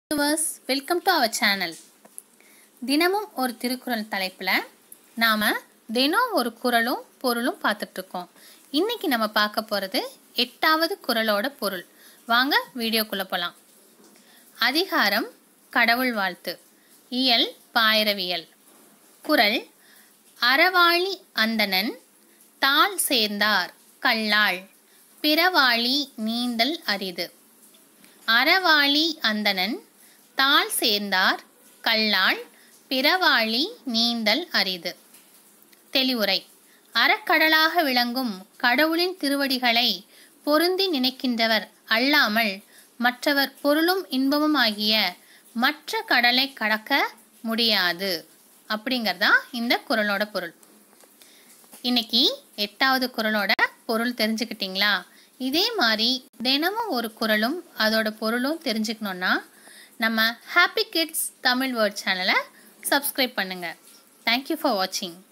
viewers welcome to our channel தினமும் ஒரு திருக்குறள் தலைப்பில் நாம் தினம் ஒரு குறளும் பொருளும் பார்த்துட்ருக்கோம் இன்றைக்கி நம்ம பார்க்க போகிறது எட்டாவது குறளோட பொருள் வாங்க வீடியோக்குள்ளே போகலாம் அதிகாரம் கடவுள் வாழ்த்து இயல் பாயிரவியல் குறள் அறவாளி அந்தணன் தாள் சேர்ந்தார் கல்லாள் பிறவாளி நீந்தல் அரிது அறவாளி அந்தணன் தாள் சேர்ந்தார் கல்லாள் பிறவாளி நீந்தல் அரிது தெளிவுரை அறக்கடலாக விளங்கும் கடவுளின் திருவடிகளை பொருந்தி நினைக்கின்றவர் அல்லாமல் மற்றவர் பொருளும் இன்பமும் ஆகிய மற்ற கடலை கடக்க முடியாது அப்படிங்கிறதா இந்த குறளோட பொருள் இன்னைக்கு எட்டாவது குறளோட பொருள் தெரிஞ்சுக்கிட்டீங்களா இதே மாதிரி தினமும் ஒரு குறளும் அதோட பொருளும் தெரிஞ்சுக்கணுன்னா நம்ம ஹாப்பி கிட்ஸ் தமிழ் வேர்ட் சேனலை சப்ஸ்கிரைப் பண்ணுங்கள் தேங்க்யூ ஃபார் வாட்சிங்